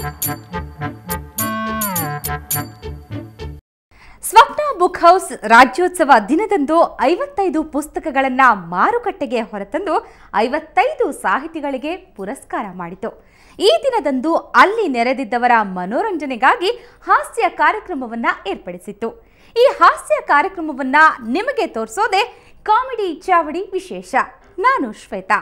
ಸ್ವಪ್ನ book house Rajyotsava ದಿನದಂದು ಐವತ್ತೈದು ಪುಸ್ತಕಗಳನ್ನ ಮಾರುಕಟ್ಟೆಗೆ ಹೊರತಂದು ಐವತ್ತೈದು ಸಾಹಿತಿಗಳಿಗೆ ಪುರಸ್ಕಾರ ಮಾಡಿತು ಈ ದಿನದಂದು ಅಲ್ಲಿ ನೆರೆದಿದ್ದವರ ಮನೋರಂಜನೆಗಾಗಿ ಹಾಸ್ಯ ಕಾರ್ಯಕ್ರಮವನ್ನ ಏರ್ಪಡಿಸಿತ್ತು ಈ ಹಾಸ್ಯ ಕಾರ್ಯಕ್ರಮವನ್ನ ನಿಮಗೆ ತೋರಿಸೋದೆ ಕಾಮಿಡಿ ಚಾವಡಿ ವಿಶೇಷ ನಾನು ಶ್ವೇತಾ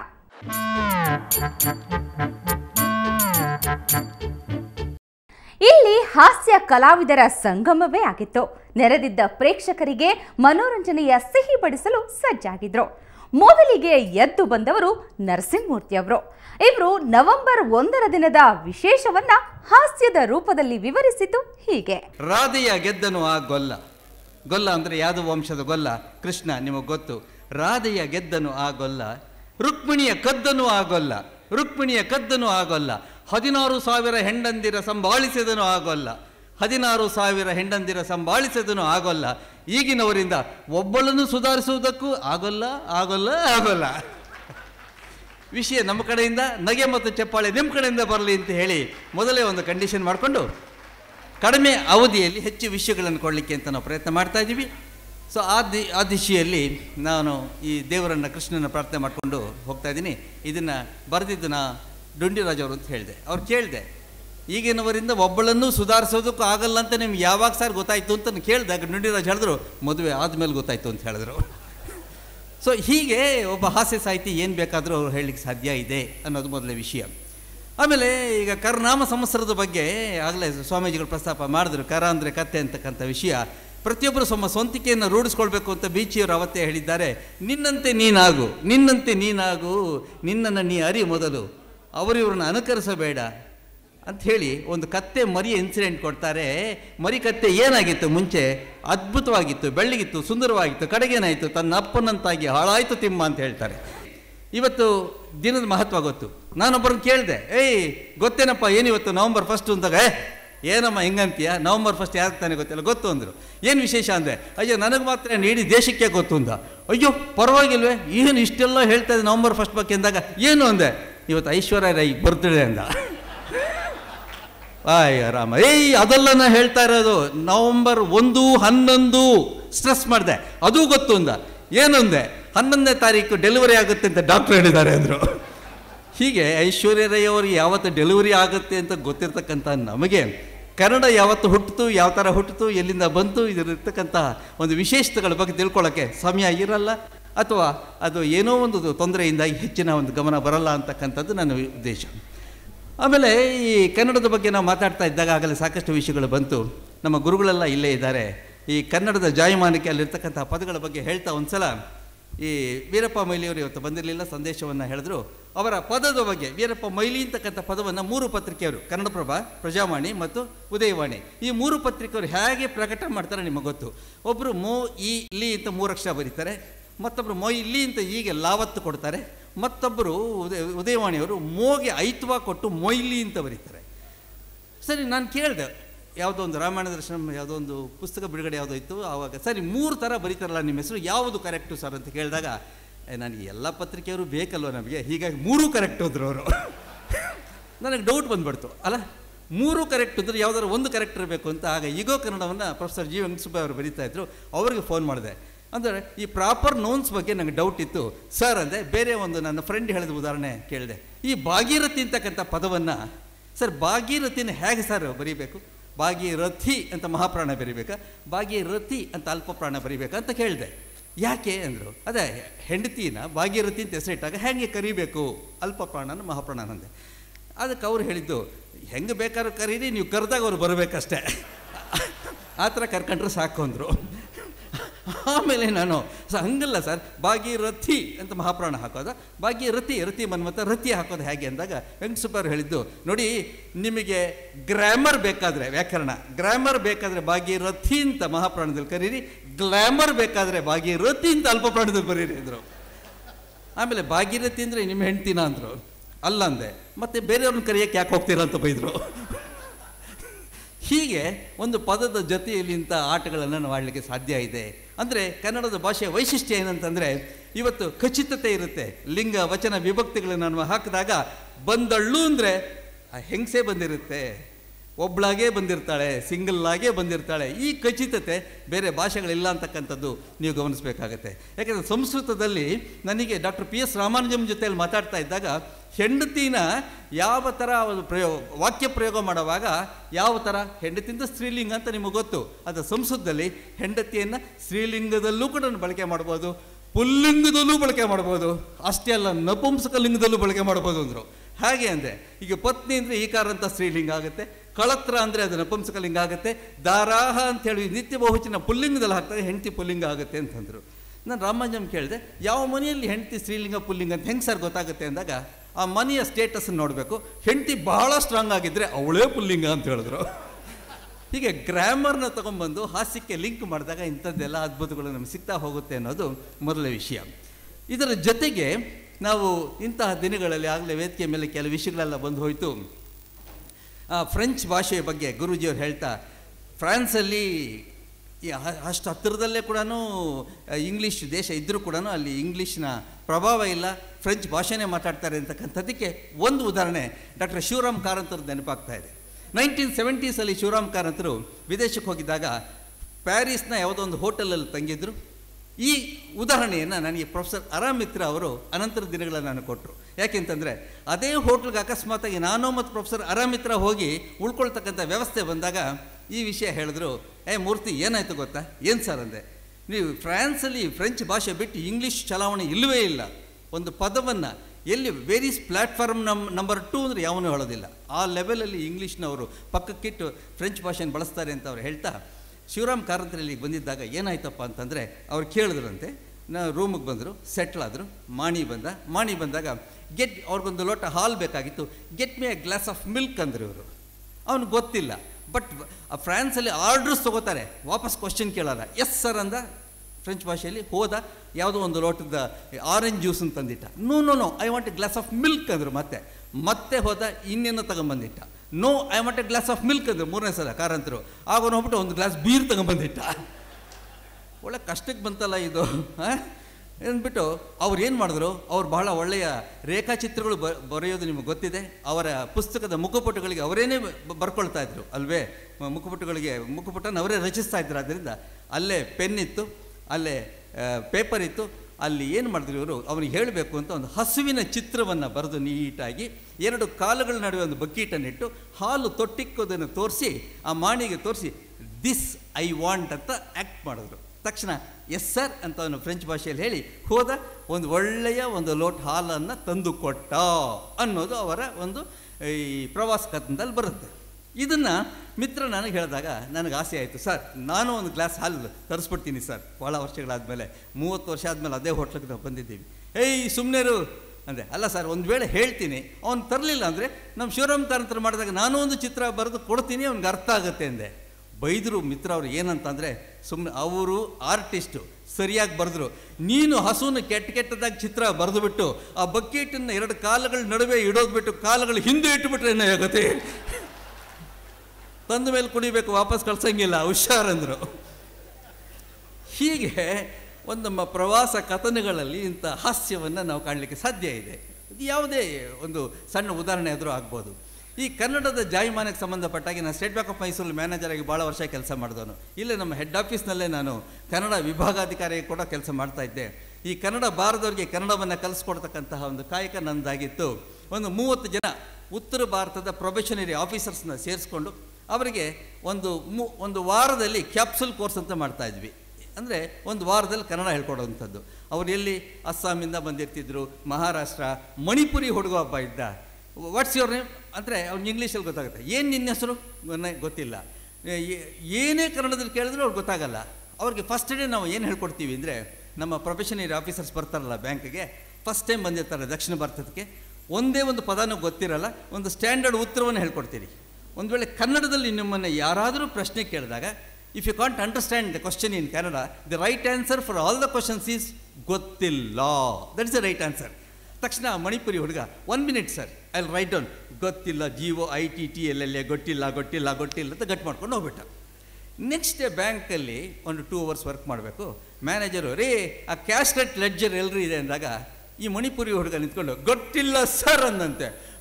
ಇಲ್ಲಿ ಹಾಸ್ಯ ಕಲಾವಿದರ ಸಂಗಮವೇ ಆಗಿತ್ತು ನೆರೆದಿದ್ದ ಪ್ರೇಕ್ಷಕರಿಗೆ ಮನೋರಂಜನೆಯ ಸಿಹಿ ಬಡಿಸಲು ಸಜ್ಜಾಗಿದ್ರು ಮೊದಲಿಗೆ ಎದ್ದು ಬಂದವರು ನರಸಿಂಹಮೂರ್ತಿ ಅವರು ಇವರು ನವೆಂಬರ್ ಒಂದರ ದಿನದ ವಿಶೇಷವನ್ನ ಹಾಸ್ಯದ ರೂಪದಲ್ಲಿ ವಿವರಿಸಿದ್ದು ಹೀಗೆ ರಾಧೆಯ ಗೆದ್ದನು ಆ ಗೊಲ್ಲ ಗೊಲ್ಲ ಅಂದರೆ ಯಾದವ ವಂಶದ ಗೊಲ್ಲ ಕೃಷ್ಣ ನಿಮಗೆ ಗೊತ್ತು ರಾಧೆಯ ಗೆದ್ದನು ಆ ಗೊಲ್ಲ ರುಕ್ಮಿಣಿಯ ಕದ್ದನು ಆ ಗೊಲ್ಲ ರುಕ್ಮಿಣಿಯ ಕದ್ದನು ಆ ಗೊಲ್ಲ ಹದಿನಾರು ಸಾವಿರ ಹೆಂಡಂದಿರ ಸಂಭಾಳಿಸಿದನು ಆಗೋಲ್ಲ ಹದಿನಾರು ಸಾವಿರ ಹೆಂಡಂದಿರ ಸಂಭಾಳಿಸಿದನು ಆಗೋಲ್ಲ ಈಗಿನವರಿಂದ ಒಬ್ಬಳನ್ನು ಸುಧಾರಿಸುವುದಕ್ಕೂ ಆಗೋಲ್ಲ ಆಗೋಲ್ಲ ಆಗೋಲ್ಲ ವಿಷಯ ನಮ್ಮ ಕಡೆಯಿಂದ ನಗೆ ಮತ್ತು ಚಪ್ಪಾಳೆ ನಿಮ್ಮ ಕಡೆಯಿಂದ ಬರಲಿ ಅಂತ ಹೇಳಿ ಮೊದಲೇ ಒಂದು ಕಂಡೀಷನ್ ಮಾಡಿಕೊಂಡು ಕಡಿಮೆ ಅವಧಿಯಲ್ಲಿ ಹೆಚ್ಚು ವಿಷಯಗಳನ್ನು ಕೊಡಲಿಕ್ಕೆ ಅಂತ ನಾವು ಪ್ರಯತ್ನ ಮಾಡ್ತಾ ಇದ್ದೀವಿ ಸೊ ಆ ದಿ ಆ ದಿಶೆಯಲ್ಲಿ ನಾನು ಈ ದೇವರನ್ನು ಕೃಷ್ಣನ ಪ್ರಾರ್ಥನೆ ಮಾಡಿಕೊಂಡು ಹೋಗ್ತಾ ಇದ್ದೀನಿ ಇದನ್ನು ಬರೆದಿದ್ದು ನಾ ಡುಂಡಿರಾಜ್ ಅವರು ಅಂತ ಹೇಳಿದೆ ಅವ್ರು ಕೇಳಿದೆ ಈಗಿನವರಿಂದ ಒಬ್ಬಳನ್ನು ಸುಧಾರಿಸೋದಕ್ಕೂ ಆಗಲ್ಲ ಅಂತ ನಿಮ್ಗೆ ಯಾವಾಗ ಸರ್ ಗೊತ್ತಾಯಿತು ಅಂತ ನಾನು ಕೇಳಿದೆ ಡುಂಡಿರಾಜ್ ಹೇಳಿದ್ರು ಮದುವೆ ಆದಮೇಲೆ ಗೊತ್ತಾಯಿತು ಅಂತ ಹೇಳಿದ್ರು ಸೊ ಹೀಗೆ ಒಬ್ಬ ಹಾಸ್ಯ ಸಾಹಿತಿ ಏನು ಬೇಕಾದರೂ ಅವ್ರು ಹೇಳಲಿಕ್ಕೆ ಸಾಧ್ಯ ಇದೆ ಅನ್ನೋದು ಮೊದಲನೇ ವಿಷಯ ಆಮೇಲೆ ಈಗ ಕರ್ನಾಮ ಸಂವತ್ಸರದ ಬಗ್ಗೆ ಆಗಲೇ ಸ್ವಾಮೀಜಿಗಳು ಪ್ರಸ್ತಾಪ ಮಾಡಿದ್ರು ಕರ ಅಂದರೆ ಕತ್ತೆ ಅಂತಕ್ಕಂಥ ವಿಷಯ ಪ್ರತಿಯೊಬ್ಬರು ತಮ್ಮ ಸ್ವಂತಿಕೆಯನ್ನು ರೂಢಿಸ್ಕೊಳ್ಬೇಕು ಅಂತ ಬೀಚಿಯವರು ಅವತ್ತೇ ಹೇಳಿದ್ದಾರೆ ನಿನ್ನಂತೆ ನೀನಾಗು ನಿನ್ನಂತೆ ನೀನಾಗು ನಿನ್ನನ್ನು ನೀ ಅರಿ ಮೊದಲು ಅವರು ಇವ್ರನ್ನ ಅನುಕರಿಸಬೇಡ ಅಂತ ಹೇಳಿ ಒಂದು ಕತ್ತೆ ಮರಿಯ ಇನ್ಸಿಡೆಂಟ್ ಕೊಡ್ತಾರೆ ಮರಿ ಕತ್ತೆ ಏನಾಗಿತ್ತು ಮುಂಚೆ ಅದ್ಭುತವಾಗಿತ್ತು ಬೆಳ್ಳಿಗಿತ್ತು ಸುಂದರವಾಗಿತ್ತು ಕಡೆಗೇನಾಯಿತು ತನ್ನ ಅಪ್ಪನಂತಾಗಿ ಹಾಳಾಯಿತು ತಿಮ್ಮ ಅಂತ ಹೇಳ್ತಾರೆ ಇವತ್ತು ದಿನದ ಮಹತ್ವ ಗೊತ್ತು ನಾನೊಬ್ಬರನ್ನ ಕೇಳಿದೆ ಏಯ್ ಗೊತ್ತೇನಪ್ಪ ಏನಿವತ್ತು ನವಂಬರ್ ಫಸ್ಟ್ ಅಂದಾಗ "ಏ, ಏನಮ್ಮ ಹೆಂಗಂತೀಯ ನವಂಬರ್ ಫಸ್ಟ್ ಯಾರಿಗೆ ತಾನೇ ಗೊತ್ತಿಲ್ಲ ಗೊತ್ತು ಅಂದರು ಏನು ವಿಶೇಷ ಅಂದೆ ಅಯ್ಯೋ ನನಗೆ ಮಾತ್ರ ಏನು ಇಡೀ ದೇಶಕ್ಕೆ ಗೊತ್ತು ಅಂದ ಅಯ್ಯೋ ಪರವಾಗಿಲ್ವೇ ಏನು ಇಷ್ಟೆಲ್ಲ ಹೇಳ್ತಾ ಇದೆ ನವಂಬರ್ ಫಸ್ಟ್ ಬಗ್ಗೆ ಅಂದಾಗ ಏನು ಅಂದೆ ಇವತ್ತು ಐಶ್ವರ್ಯ ರೈ ಬರ್ತ್ಡೇ ಅಂದ ಆಯ್ಯ ರಾಮ ಏಯ್ ಅದೆಲ್ಲ ನಾ ಹೇಳ್ತಾ ಇರೋದು ನವಂಬರ್ ಒಂದು ಹನ್ನೊಂದು ಸ್ಟ್ರೆಸ್ ಮಾಡಿದೆ ಅದು ಗೊತ್ತು ಅಂದ ಏನು ಅಂದೆ ಹನ್ನೊಂದನೇ ತಾರೀಕು ಡೆಲಿವರಿ ಆಗುತ್ತೆ ಅಂತ ಡಾಕ್ಟರ್ ಹೇಳಿದ್ದಾರೆ ಅಂದರು ಹೀಗೆ ಐಶ್ವರ್ಯ ರೈ ಅವರಿಗೆ ಯಾವತ್ತು ಡೆಲಿವರಿ ಆಗುತ್ತೆ ಅಂತ ಗೊತ್ತಿರ್ತಕ್ಕಂಥ ನಮಗೆ ಕನ್ನಡ ಯಾವತ್ತು ಹುಟ್ಟಿತು ಯಾವ ಥರ ಹುಟ್ಟಿತು ಎಲ್ಲಿಂದ ಬಂತು ಇದರಿರ್ತಕ್ಕಂಥ ಒಂದು ವಿಶೇಷತೆಗಳ ಬಗ್ಗೆ ತಿಳ್ಕೊಳ್ಳೋಕ್ಕೆ ಸಮಯ ಇರಲ್ಲ ಅಥವಾ ಅದು ಏನೋ ಒಂದು ತೊಂದರೆಯಿಂದಾಗಿ ಹೆಚ್ಚಿನ ಒಂದು ಗಮನ ಬರಲ್ಲ ಅಂತಕ್ಕಂಥದ್ದು ನನ್ನ ಉದ್ದೇಶ ಆಮೇಲೆ ಈ ಕನ್ನಡದ ಬಗ್ಗೆ ನಾವು ಮಾತಾಡ್ತಾ ಇದ್ದಾಗ ಆಗಲೇ ಸಾಕಷ್ಟು ವಿಷಯಗಳು ಬಂತು ನಮ್ಮ ಗುರುಗಳೆಲ್ಲ ಇಲ್ಲೇ ಇದ್ದಾರೆ ಈ ಕನ್ನಡದ ಜಾಯಮಾನಕ್ಕೆ ಅಲ್ಲಿರ್ತಕ್ಕಂಥ ಪದಗಳ ಬಗ್ಗೆ ಹೇಳ್ತಾ ಒಂದ್ಸಲ ಈ ವೀರಪ್ಪ ಮೊಯ್ಲಿಯವರು ಇವತ್ತು ಬಂದಿರಲಿಲ್ಲ ಸಂದೇಶವನ್ನು ಹೇಳಿದ್ರು ಅವರ ಪದದ ಬಗ್ಗೆ ವೀರಪ್ಪ ಮೊಯ್ಲಿ ಅಂತಕ್ಕಂಥ ಪದವನ್ನು ಮೂರು ಪತ್ರಿಕೆಯವರು ಕನ್ನಡಪ್ರಭ ಪ್ರಜಾವಾಣಿ ಮತ್ತು ಉದಯವಾಣಿ ಈ ಮೂರು ಪತ್ರಿಕೆಯವರು ಹೇಗೆ ಪ್ರಕಟ ಮಾಡ್ತಾರೆ ನಿಮಗೆ ಗೊತ್ತು ಒಬ್ಬರು ಮೋ ಇ ಲಿ ಅಂತ ಮೂರಕ್ಷರ ಬರೀತಾರೆ ಮತ್ತೊಬ್ಬರು ಮೊಯ್ಲಿ ಅಂತ ಹೀಗೆ ಲಾವತ್ತು ಕೊಡ್ತಾರೆ ಮತ್ತೊಬ್ಬರು ಉದಯ ಉದಯವಾಣಿಯವರು ಮೋಗೆ ಐತ್ವ ಕೊಟ್ಟು ಮೊಯ್ಲಿ ಅಂತ ಬರೀತಾರೆ ಸರಿ ನಾನು ಕೇಳಿದೆ ಯಾವುದೋ ಒಂದು ರಾಮಾಯಣ ದರ್ಶನ ಯಾವುದೋ ಒಂದು ಪುಸ್ತಕ ಬಿಡುಗಡೆ ಯಾವುದೋ ಇತ್ತು ಆವಾಗ ಸರಿ ಮೂರು ಥರ ಬರೀತಾರಲ್ಲ ನಿಮ್ಮ ಹೆಸರು ಯಾವುದು ಕರೆಕ್ಟು ಸರ್ ಅಂತ ಕೇಳಿದಾಗ "ಏ, ನನಗೆ ಎಲ್ಲ ಪತ್ರಿಕೆಯವರು ಬೇಕಲ್ವ ನಮಗೆ ಹೀಗಾಗಿ ಮೂರೂ ಕರೆಕ್ಟ್ ಹೋದ್ರು ಅವರು ನನಗೆ ಡೌಟ್ ಬಂದ್ಬಿಡ್ತು ಅಲ್ಲ ಮೂರು ಕರೆಕ್ಟ್ ಅಂದರೆ ಯಾವ್ದಾದ್ರು ಒಂದು ಕರೆಕ್ಟ್ ಇರಬೇಕು ಅಂತ ಆಗ ಈಗೋ ಕನ್ನಡವನ್ನು ಪ್ರೊಫೆಸರ್ ಜಿ ವೆಂಕಟಸುಬ್ಬ ಅವರು ಬರೀತಾ ಇದ್ರು ಅವರಿಗೆ ಫೋನ್ ಮಾಡಿದೆ ಅಂದರೆ ಈ ಪ್ರಾಪರ್ ನೋನ್ಸ್ ಬಗ್ಗೆ ನನಗೆ ಡೌಟ್ ಇತ್ತು ಸರ್ ಅಂದೆ ಬೇರೆ ಒಂದು ನನ್ನ ಫ್ರೆಂಡ್ ಹೇಳಿದ ಉದಾಹರಣೆ ಕೇಳಿದೆ ಈ ಭಾಗೀರಥಿ ಅಂತಕ್ಕಂಥ ಪದವನ್ನು ಸರ್ ಭಾಗೀರಥಿನ ಹೇಗೆ ಸರ್ ಬರೀಬೇಕು ಭಾಗೀರಥಿ ಅಂತ ಮಹಾಪ್ರಾಣ ಬರಿಬೇಕಾ ಭಾಗೀರಥಿ ಅಂತ ಅಲ್ಪಪ್ರಾಣ ಬರಿಬೇಕಾ ಅಂತ ಕೇಳಿದೆ ಯಾಕೆ ಅಂದರು ಅದೇ ಹೆಂಡತಿನ ಭಾಗೀರಥಿ ಅಂತ ಹೆಸರಿಟ್ಟಾಗ ಹೇಗೆ ಕರಿಬೇಕು ಅಲ್ಪಪ್ರಾಣನ ಮಹಾಪ್ರಾಣ ಅಂದೆ ಅದಕ್ಕೆ ಅವ್ರು ಹೇಳಿದ್ದು ಹೆಂಗೆ ಬೇಕಾದ್ರೂ ಕರೀರಿ ನೀವು ಕರೆದಾಗ ಅವ್ರು ಬರಬೇಕಷ್ಟೇ ಆ ಥರ ಕರ್ಕೊಂಡ್ರೆ ಸಾಕು ಅಂದರು ಆಮೇಲೆ ನಾನು ಸ ಹಂಗಲ್ಲ ಸರ್ ಭಾಗೀರಥಿ ಅಂತ ಮಹಾಪ್ರಾಣ ಹಾಕೋದ ಭಾಗೀರಥಿ ರತಿ ಮನ್ಮತ ರತಿ ಹಾಕೋದು ಹೇಗೆ ಅಂದಾಗ ವೆಂಕಟಸುಬ್ಬರು ಹೇಳಿದ್ದು ನೋಡಿ ನಿಮಗೆ ಗ್ರಾಮರ್ ಬೇಕಾದರೆ ವ್ಯಾಕರಣ ಗ್ರಾಮರ್ ಬೇಕಾದರೆ ಭಾಗೀರಥಿ ಅಂತ ಮಹಾಪ್ರಾಣದಲ್ಲಿ ಕರೀರಿ ಗ್ಲಾಮರ್ ಬೇಕಾದರೆ ಭಾಗೀರಥಿ ಅಂತ ಅಲ್ಪಪ್ರಾಣದಲ್ಲಿ ಬರೀರಿ ಅಂದರು ಆಮೇಲೆ ಭಾಗೀರಥಿ ಅಂದರೆ ನಿಮ್ಮ ಹೆಂಡ್ತಿನ ಅಂದರು ಅಲ್ಲ ಅಂದೆ ಮತ್ತೆ ಬೇರೆಯವ್ರನ್ನ ಕರೆಯೋಕ್ಕೆ ಯಾಕೆ ಹೋಗ್ತೀರಾ ಅಂತ ಬೈದರು ಹೀಗೆ ಒಂದು ಪದದ ಜೊತೆಯಲ್ಲಿ ಇಂಥ ಆಟಗಳನ್ನು ನಾವು ಆಡಲಿಕ್ಕೆ ಸಾಧ್ಯ ಇದೆ ಅಂದರೆ ಕನ್ನಡದ ಭಾಷೆಯ ವೈಶಿಷ್ಟ್ಯ ಏನಂತಂದರೆ ಇವತ್ತು ಖಚಿತತೆ ಇರುತ್ತೆ ಲಿಂಗ ವಚನ ವಿಭಕ್ತಿಗಳನ್ನು ನಾವು ಹಾಕಿದಾಗ ಬಂದಳ್ಳು ಅಂದರೆ ಆ ಹೆಂಗಸೇ ಬಂದಿರುತ್ತೆ ಒಬ್ಳಾಗೇ ಬಂದಿರ್ತಾಳೆ ಸಿಂಗಲ್ ಆಗೇ ಬಂದಿರ್ತಾಳೆ ಈ ಖಚಿತತೆ ಬೇರೆ ಭಾಷೆಗಳಿಲ್ಲ ಅಂತಕ್ಕಂಥದ್ದು ನೀವು ಗಮನಿಸಬೇಕಾಗತ್ತೆ ಯಾಕಂದರೆ ಸಂಸ್ಕೃತದಲ್ಲಿ ನನಗೆ ಡಾಕ್ಟರ್ ಪಿ ಎಸ್ ರಾಮಾನುಜಂ ಜೊತೆಯಲ್ಲಿ ಮಾತಾಡ್ತಾ ಇದ್ದಾಗ ಹೆಂಡತಿನ ಯಾವ ಥರ ಒಂದು ಪ್ರಯೋಗ ವಾಕ್ಯ ಪ್ರಯೋಗ ಮಾಡುವಾಗ ಯಾವ ಥರ ಹೆಂಡತಿಯಿಂದ ಸ್ತ್ರೀಲಿಂಗ ಅಂತ ನಿಮಗೆ ಗೊತ್ತು ಅದು ಸಂಸ್ಕೃತದಲ್ಲಿ ಹೆಂಡತಿಯನ್ನು ಸ್ತ್ರೀಲಿಂಗದಲ್ಲೂ ಕೂಡ ಬಳಕೆ ಮಾಡ್ಬೋದು ಪುಲ್ಲಿಂಗದಲ್ಲೂ ಬಳಕೆ ಮಾಡ್ಬೋದು ಅಷ್ಟೇ ಅಲ್ಲ ನಪುಂಸಕ ಲಿಂಗದಲ್ಲೂ ಬಳಕೆ ಮಾಡ್ಬೋದು ಅಂದರು ಹಾಗೆ ಅಂದರೆ ಈಗ ಪತ್ನಿ ಅಂದರೆ ಈಕಾರ ಅಂತ ಸ್ತ್ರೀಲಿಂಗ ಆಗುತ್ತೆ ಕಳತ್ರ ಅಂದರೆ ಅದು ನಪುಂಸಕ ಲಿಂಗ ಆಗುತ್ತೆ ದಾರಾಹ ಅಂತೇಳಿ ನಿತ್ಯ ಬಹುಚಿನ ಪುಲ್ಲಿಂಗದಲ್ಲಿ ಹಾಕ್ತಾರೆ ಹೆಂಡತಿ ಪುಲ್ಲಿಂಗ ಆಗುತ್ತೆ ಅಂತಂದರು ನಾನು ರಾಮಾಂಜಮ್ ಕೇಳಿದೆ ಯಾವ ಮನೆಯಲ್ಲಿ ಹೆಂಡತಿ ಸ್ತ್ರೀಲಿಂಗ ಪುಲ್ಲಿಂಗ ಅಂತ ಹೆಂಗೆ ಸರ್ ಗೊತ್ತಾಗುತ್ತೆ ಅಂದಾಗ ಆ ಮನೆಯ ಸ್ಟೇಟಸ್ನ ನೋಡಬೇಕು ಹೆಂಡತಿ ಬಹಳ ಸ್ಟ್ರಾಂಗ್ ಆಗಿದ್ದರೆ ಅವಳೇ ಪುಲ್ಲಿಂಗ ಅಂತ ಹೇಳಿದ್ರು ಹೀಗೆ ಗ್ರಾಮರ್ನ ತಗೊಂಬಂದು ಹಾಸ್ಯಕ್ಕೆ ಲಿಂಕ್ ಮಾಡಿದಾಗ ಇಂಥದ್ದೆಲ್ಲ ಅದ್ಭುತಗಳು ನಮ್ಗೆ ಸಿಗ್ತಾ ಹೋಗುತ್ತೆ ಅನ್ನೋದು ಮೊದಲ ವಿಷಯ ಇದರ ಜೊತೆಗೆ ನಾವು ಇಂತಹ ದಿನಗಳಲ್ಲಿ ಆಗಲೇ ವೇದಿಕೆ ಮೇಲೆ ಕೆಲವು ವಿಷಯಗಳೆಲ್ಲ ಬಂದು ಹೋಯಿತು ಆ ಫ್ರೆಂಚ್ ಭಾಷೆಯ ಬಗ್ಗೆ ಗುರೂಜಿಯವರು ಹೇಳ್ತಾ ಫ್ರಾನ್ಸಲ್ಲಿ ಈ ಹ- ಅಷ್ಟು ಹತ್ತಿರದಲ್ಲೇ ಕೂಡ ಇಂಗ್ಲೀಷ್ ದೇಶ ಇದ್ದರೂ ಕೂಡ ಅಲ್ಲಿ ಇಂಗ್ಲೀಷ್ನ ಪ್ರಭಾವ ಇಲ್ಲ ಫ್ರೆಂಚ್ ಭಾಷೆನೇ ಮಾತಾಡ್ತಾರೆ ಅಂತಕ್ಕಂಥದ್ದಕ್ಕೆ ಒಂದು ಉದಾಹರಣೆ ಡಾಕ್ಟರ್ ಶಿವರಾಮ್ ಕಾರಂತರದ್ದು ನೆನಪಾಗ್ತಾ ಇದೆ ನೈನ್ಟೀನ್ ಸೆವೆಂಟೀಸಲ್ಲಿ ಶಿವರಾಮ್ ಕಾರಂತರು ವಿದೇಶಕ್ಕೆ ಹೋಗಿದ್ದಾಗ ಪ್ಯಾರಿಸ್ನ ಯಾವುದೋ ಒಂದು ಹೋಟೆಲಲ್ಲಿ ತಂಗಿದ್ರು ಈ ಉದಾಹರಣೆಯನ್ನು ನನಗೆ ಪ್ರೊಫೆಸರ್ ಅರಾಮಿತ್ರ ಅವರು ಅನಂತರ ದಿನಗಳಲ್ಲಿ ನಾನು ಕೊಟ್ಟರು ಯಾಕೆಂತಂದರೆ ಅದೇ ಹೋಟ್ಲ್ಗೆ ಅಕಸ್ಮಾತಾಗಿ ನಾನು ಮತ್ತು ಪ್ರೊಫೆಸರ್ ಅರಾಮಿತ್ರ ಹೋಗಿ ಉಳ್ಕೊಳ್ತಕ್ಕಂಥ ವ್ಯವಸ್ಥೆ ಬಂದಾಗ ಈ ವಿಷಯ ಹೇಳಿದ್ರು ಏ ಮೂರ್ತಿ ಏನಾಯ್ತು ಗೊತ್ತಾ ಏನು ಸರ್ ಅಂದೆ ನೀವು ಫ್ರಾನ್ಸಲ್ಲಿ ಫ್ರೆಂಚ್ ಭಾಷೆ ಬಿಟ್ಟು ಇಂಗ್ಲೀಷ್ ಚಲಾವಣೆ ಇಲ್ಲವೇ ಇಲ್ಲ ಒಂದು ಪದವನ್ನು ಎಲ್ಲಿ ವೇರಿಯಸ್ ಪ್ಲ್ಯಾಟ್ಫಾರ್ಮ್ ನಮ್ ನಂಬರ್ ಟೂ ಅಂದರೆ ಯಾವನೂ ಹೇಳೋದಿಲ್ಲ ಆ ಲೆವೆಲಲ್ಲಿ ಇಂಗ್ಲೀಷ್ನವರು ಪಕ್ಕಕ್ಕಿಟ್ಟು ಫ್ರೆಂಚ್ ಭಾಷೆನ ಬಳಸ್ತಾರೆ ಅಂತ ಅವ್ರು ಹೇಳ್ತಾ ಶಿವರಾಮ್ ಕಾರಂತರಲ್ಲಿ ಇಲ್ಲಿಗೆ ಬಂದಿದ್ದಾಗ ಏನಾಯ್ತಪ್ಪ ಅಂತಂದರೆ ಅವ್ರು ಕೇಳಿದ್ರಂತೆ ನಾ ರೂಮಿಗೆ ಬಂದರು ಸೆಟ್ಲ್ ಆದರು ಮಾಣಿ ಬಂದ ಮಾಣಿ ಬಂದಾಗ ಗೆಟ್ ಅವ್ರಿಗೊಂದು ಲೋಟ ಹಾಲು ಬೇಕಾಗಿತ್ತು get me a glass of milk ಅಂದರು ಇವರು ಅವ್ನಿಗೆ ಗೊತ್ತಿಲ್ಲ ಬಟ್ ಫ್ರಾನ್ಸಲ್ಲಿ ಆರ್ಡ್ರಸ್ ತೊಗೋತಾರೆ ವಾಪಸ್ ಕ್ವಶನ್ ಕೇಳಲ್ಲ ಎಸ್ ಸರ್ ಅಂದ ಫ್ರೆಂಚ್ ಭಾಷೆಯಲ್ಲಿ ಹೋದ ಯಾವುದೋ ಒಂದು ಲೋಟದ ಆರೆಂಜ್ ಜ್ಯೂಸ್ ಅಂತ ತಂದಿಟ್ಟ no no no I want a glass of milk ಅಂದರು ಮತ್ತೆ ಮತ್ತೆ ಹೋದ ಇನ್ನೇನೋ ತಗೊಂಬಂದಿಟ್ಟ no I want a glass of milk ಅಂದರು ಮೂರನೇ ಸಲ ಕಾರಂತರು ಆಗ ಅವ್ನು ಹೋಗ್ಬಿಟ್ಟು ಒಂದು ಗ್ಲಾಸ್ ಬೀರ್ ತಗೊಂಬಂದಿಟ್ಟ ಒಳ್ಳೆ ಕಷ್ಟಕ್ಕೆ ಬಂತಲ್ಲ ಇದು ಹಾಂ ಅಂದ್ಬಿಟ್ಟು ಅವ್ರು ಏನು ಮಾಡಿದ್ರು ಅವ್ರು ಬಹಳ ಒಳ್ಳೆಯ ರೇಖಾಚಿತ್ರಗಳು ಬ ಬರೆಯೋದು ನಿಮಗೆ ಗೊತ್ತಿದೆ ಅವರ ಪುಸ್ತಕದ ಮುಖಪುಟಗಳಿಗೆ ಅವರೇನೇ ಬ- ಬರ್ಕೊಳ್ತಾ ಇದ್ರು ಅಲ್ವೇ ಮ- ಮುಖಪುಟಗಳಿಗೆ ಮುಖಪುಟನ ಅವರೇ ರಚಿಸ್ತಾ ಇದ್ರು ಆದ್ದರಿಂದ ಅಲ್ಲೇ ಪೆನ್ ಇತ್ತು ಅಲ್ಲೇ ಪೇಪರ್ ಇತ್ತು ಅಲ್ಲಿ ಏನು ಮಾಡಿದ್ರು ಇವರು ಅವನಿಗೆ ಹೇಳಬೇಕು ಅಂತ ಒಂದು ಹಸುವಿನ ಚಿತ್ರವನ್ನು ಬರೆದು ನೀಟಾಗಿ ಎರಡು ಕಾಲುಗಳ ನಡುವೆ ಒಂದು ಬಕೀಟನ್ನಿಟ್ಟು ಹಾಲು ತೊಟ್ಟಿಕ್ಕೋದನ್ನು ತೋರಿಸಿ ಆ ಮಾಣಿಗೆ ತೋರಿಸಿ ದಿಸ್ ಐ ವಾಂಟ್ ಅಂತ ಆ್ಯಕ್ಟ್ ಮಾಡಿದ್ರು ತಕ್ಷಣ ಎಸ್ ಸರ್ ಅಂತ ಅವನು ಫ್ರೆಂಚ್ ಭಾಷೆಯಲ್ಲಿ ಹೇಳಿ ಹೋದ ಒಂದು ಒಳ್ಳೆಯ ಒಂದು ಲೋಟ್ ಹಾಲನ್ನು ತಂದು ಕೊಟ್ಟ ಅನ್ನೋದು ಅವರ ಒಂದು ಈ ಪ್ರವಾಸ ಕಥನದಲ್ಲಿ ಬರುತ್ತೆ ಇದನ್ನು ಮಿತ್ರ ನನಗೆ ಹೇಳಿದಾಗ ನನಗೆ ಆಸೆ ಆಯಿತು ಸರ್ ನಾನು ಒಂದು ಗ್ಲಾಸ್ ಹಾಲು ತರಿಸ್ಬಿಡ್ತೀನಿ ಸರ್ ಭಾಳ ವರ್ಷಗಳಾದಮೇಲೆ ಮೂವತ್ತು ವರ್ಷ ಆದಮೇಲೆ ಅದೇ ಹೋಟ್ಲಿಗೆ ನಾವು ಬಂದಿದ್ದೀವಿ ಏಯ್ ಸುಮ್ಮನೆರು ಅಂದೆ ಅಲ್ಲ ಸರ್ ಒಂದು ವೇಳೆ ಹೇಳ್ತೀನಿ ಅವ್ನು ತರಲಿಲ್ಲ ಅಂದರೆ ನಮ್ಮ ಶಿವರಾಮ್ ಕಾರಂತರ ಮಾಡಿದಾಗ ನಾನು ಒಂದು ಚಿತ್ರ ಬರೆದು ಕೊಡ್ತೀನಿ ಅವ್ನಿಗೆ ಅರ್ಥ ಆಗುತ್ತೆ ಅಂದೆ ಬೈದರು ಮಿತ್ರ ಅವರು ಏನಂತಂದರೆ ಸುಮ್ಮನೆ ಅವರು ಆರ್ಟಿಸ್ಟು ಸರಿಯಾಗಿ ಬರೆದ್ರು ನೀನು ಹಸುವನ್ನು ಕೆಟ್ಟ ಕೆಟ್ಟದಾಗಿ ಚಿತ್ರ ಬರೆದು ಬಿಟ್ಟು ಆ ಬಕೆಟನ್ನು ಎರಡು ಕಾಲುಗಳ ನಡುವೆ ಇಡೋದು ಬಿಟ್ಟು ಕಾಲುಗಳು ಹಿಂದೆ ಇಟ್ಟುಬಿಟ್ರೆ ಏನಾಗುತ್ತೆ ತಂದ ಮೇಲೆ ಕುಡಿಬೇಕು ವಾಪಸ್ ಕಳ್ಸಂಗಿಲ್ಲ ಹುಷಾರಂದರು ಹೀಗೆ ಒಂದು ನಮ್ಮ ಪ್ರವಾಸ ಕಥನಗಳಲ್ಲಿ ಇಂಥ ಹಾಸ್ಯವನ್ನು ನಾವು ಕಾಣಲಿಕ್ಕೆ ಸಾಧ್ಯ ಇದೆ ಇದು ಯಾವುದೇ ಒಂದು ಸಣ್ಣ ಉದಾಹರಣೆ ಆದರೂ ಆಗ್ಬೋದು ಈ ಕನ್ನಡದ ಜಾಯಮಾನಕ್ಕೆ ಸಂಬಂಧಪಟ್ಟಾಗಿ ನಾನು State Bank of Mysuru manager ಆಗಿ ಭಾಳ ವರ್ಷ ಕೆಲಸ ಮಾಡಿದವನು ಇಲ್ಲೇ ನಮ್ಮ ಹೆಡ್ ಆಫೀಸ್ನಲ್ಲೇ ನಾನು ಕನ್ನಡ ವಿಭಾಗಾಧಿಕಾರಿ ಕೂಡ ಕೆಲಸ ಮಾಡ್ತಾ ಇದ್ದೆ ಈ ಕನ್ನಡ ಬಾರದವರಿಗೆ ಕನ್ನಡವನ್ನು ಕಲಿಸ್ಕೊಡ್ತಕ್ಕಂತಹ ಒಂದು ಕಾಯಕ ನಂದಾಗಿತ್ತು ಒಂದು ಮೂವತ್ತು ಜನ ಉತ್ತರ ಭಾರತದ ಪ್ರೊಬೆಷನರಿ ಆಫೀಸರ್ಸ್ನ ಸೇರಿಸ್ಕೊಂಡು ಅವರಿಗೆ ಒಂದು ಮು ಒಂದು ವಾರದಲ್ಲಿ ಕ್ಯಾಪ್ಸುಲ್ ಕೋರ್ಸ್ ಅಂತ ಮಾಡ್ತಾ ಇದ್ವಿ ಅಂದರೆ ಒಂದು ವಾರದಲ್ಲಿ ಕನ್ನಡ ಹೇಳ್ಕೊಡೋವಂಥದ್ದು ಅವ್ರು ಎಲ್ಲಿ ಅಸ್ಸಾಮಿಂದ ಬಂದಿರ್ತಿದ್ರು ಮಹಾರಾಷ್ಟ್ರ ಮಣಿಪುರಿ ಹುಡುಗ ಒಬ್ಬ ಇದ್ದ ವಾಟ್ಸ್ ಯುವರ್ ನೇಮ್ ಅಂದರೆ ಅವ್ನಿಗೆ ಇಂಗ್ಲೀಷಲ್ಲಿ ಗೊತ್ತಾಗುತ್ತೆ ಏನು ನಿನ್ನ ಹೆಸರು ನನಗೆ ಗೊತ್ತಿಲ್ಲ ಏ- ಏನೇ ಕನ್ನಡದಲ್ಲಿ ಕೇಳಿದ್ರು ಅವ್ರಿಗೆ ಗೊತ್ತಾಗಲ್ಲ ಅವ್ರಿಗೆ ಫಸ್ಟ್ ಡೇ ನಾವು ಏನು ಹೇಳ್ಕೊಡ್ತೀವಿ ಅಂದರೆ ನಮ್ಮ ಪ್ರೊಫೆಷನರಿ ಆಫೀಸರ್ಸ್ ಬರ್ತಾರಲ್ಲ ಬ್ಯಾಂಕ್ಗೆ ಫಸ್ಟ್ ಟೈಮ್ ಬಂದಿರ್ತಾರೆ ದಕ್ಷಿಣ ಭಾರತಕ್ಕೆ ಒಂದೇ ಒಂದು ಪದನೂ ಗೊತ್ತಿರಲ್ಲ ಒಂದು ಸ್ಟ್ಯಾಂಡರ್ಡ್ ಉತ್ತರವನ್ನು ಹೇಳ್ಕೊಡ್ತೀರಿ ಒಂದು ವೇಳೆ ಕನ್ನಡದಲ್ಲಿ ನಿಮ್ಮನ್ನು ಯಾರಾದರೂ ಪ್ರಶ್ನೆ ಕೇಳಿದಾಗ if you can't understand the question in Kannada the right answer for all the questions is ಗೊತ್ತಿಲ್ಲ that is the right answer ತಕ್ಷಣ ಮಣಿಪುರಿ ಹುಡುಗ one minute sir I write down ಗೊತ್ತಿಲ್ಲ G O I T T L L A ಗೊತ್ತಿಲ್ಲ ಗೊತ್ತಿಲ್ಲ ಗೊತ್ತಿಲ್ಲ ಅಂತ ಗಟ್ ಮಾಡ್ಕೊಂಡು ಹೋಗ್ಬಿಟ್ಟ ನೆಕ್ಸ್ಟ್ ಡೇ ಬ್ಯಾಂಕಲ್ಲಿ ಒಂದು ಟೂ ಅವರ್ಸ್ ವರ್ಕ್ ಮಾಡಬೇಕು ಮ್ಯಾನೇಜರು ರೇ ಆ ಕ್ಯಾಶ್ ಲೆಟ್ ಲೆಡ್ಜರ್ ಎಲ್ಲರೂ ಇದೆ ಅಂದಾಗ ಈ ಮಣಿಪುರಿ ಹುಡುಗ ನಿಂತ್ಕೊಂಡು ಗೊತ್ತಿಲ್ಲ ಸರ್ ಅಂದಂತೆ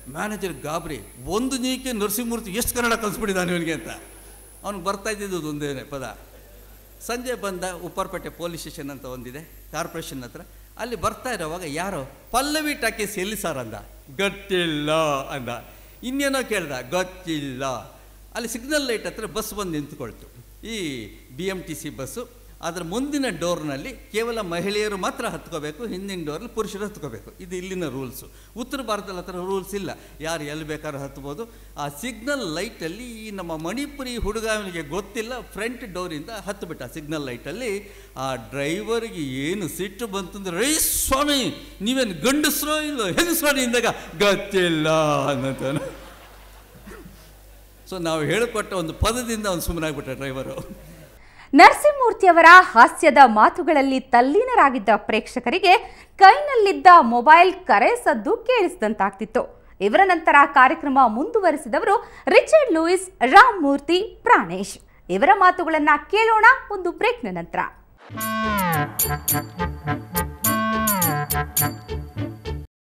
ಮ್ಯಾನೇಜರ್ ಗಾಬರಿ ಒಂದು ನೀಕೆ ನರಸಿಂಹಮೂರ್ತಿ ಎಷ್ಟು ಕನ್ನಡ ಕಲಿಸ್ಬಿಟ್ಟಿದ್ದಾನೆ ಇವನಿಗೆ ಅಂತ ಅವ್ನಿಗೆ ಬರ್ತಾ ಇದ್ದಿದ್ದು ಒಂದೇ ಪದ ಸಂಜೆ ಬಂದ ಉಪ್ಪಾರಪೇಟೆ ಪೊಲೀಸ್ ಸ್ಟೇಷನ್ ಅಂತ ಒಂದಿದೆ ಕಾರ್ಪೊರೇಷನ್ ಹತ್ರ ಅಲ್ಲಿ ಬರ್ತಾ ಇರೋವಾಗ ಯಾರೋ ಪಲ್ಲವಿ ಟಾಕೀಸ್ ಎಲ್ಲಿ ಸರ್ ಅಂದ ಗೊತ್ತಿಲ್ಲ ಅಂದ ಇನ್ನೇನೋ ಕೇಳ್ದ ಗೊತ್ತಿಲ್ಲ ಅಲ್ಲಿ ಸಿಗ್ನಲ್ ಲೈಟ್ ಹತ್ರ ಬಸ್ ಬಂದು ನಿಂತ್ಕೊಳ್ತು ಈ B M T C bus ಅದರ ಮುಂದಿನ ಡೋರ್ನಲ್ಲಿ ಕೇವಲ ಮಹಿಳೆಯರು ಮಾತ್ರ ಹತ್ಕೋಬೇಕು ಹಿಂದಿನ ಡೋರಲ್ಲಿ ಪುರುಷರು ಹತ್ಕೋಬೇಕು ಇದು ಇಲ್ಲಿನ ರೂಲ್ಸು ಉತ್ತರ ಭಾರತದಲ್ಲಿ ಹತ್ರ ರೂಲ್ಸ್ ಇಲ್ಲ ಯಾರು ಎಲ್ಲಿ ಬೇಕಾದ್ರೂ ಹತ್ಬೋದು ಆ ಸಿಗ್ನಲ್ ಲೈಟಲ್ಲಿ ಈ ನಮ್ಮ ಮಣಿಪುರಿ ಹುಡುಗ ಅವನಿಗೆ ಗೊತ್ತಿಲ್ಲ ಫ್ರಂಟ್ ಡೋರಿಂದ ಹತ್ತುಬಿಟ್ಟ ಸಿಗ್ನಲ್ ಲೈಟಲ್ಲಿ ಆ ಡ್ರೈವರ್ಗೆ ಏನು ಸಿಟ್ಟು ಬಂತಂದ್ರೆ ರೈ ಸ್ವಾಮಿ ನೀವೇನು ಗಂಡಸ್ರೋ ಇಲ್ಲೋ ಹೆಂಗಸ್ರೋ ಇಂದಾಗ ಗೊತ್ತಿಲ್ಲ ಅನ್ನತಾನೆ ಸೊ ನಾವು ಹೇಳಿಕೊಟ್ಟ ಒಂದು ಪದದಿಂದ ಅವ್ನು ಸುಮ್ಮನಾಗ್ಬಿಟ್ಟ ಡ್ರೈವರು ನರಸಿಂಹಮೂರ್ತಿಯವರ ಹಾಸ್ಯದ ಮಾತುಗಳಲ್ಲಿ ತಲ್ಲೀನರಾಗಿದ್ದ ಪ್ರೇಕ್ಷಕರಿಗೆ ಕೈನಲ್ಲಿದ್ದ ಮೊಬೈಲ್ ಕರೆ ಸದ್ದು ಕೇಳಿಸಿದಂತಾಗ್ತಿತ್ತು ಇವರ ನಂತರ ಕಾರ್ಯಕ್ರಮ ಮುಂದುವರಿಸಿದವರು ರಿಚರ್ಡ್ ಲೂಯಿಸ್ ರಾಮ್ ಮೂರ್ತಿ ಪ್ರಾಣೇಶ್ ಇವರ ಮಾತುಗಳನ್ನ ಕೇಳೋಣ ಒಂದು ಬ್ರೇಕ್ನ ನಂತರ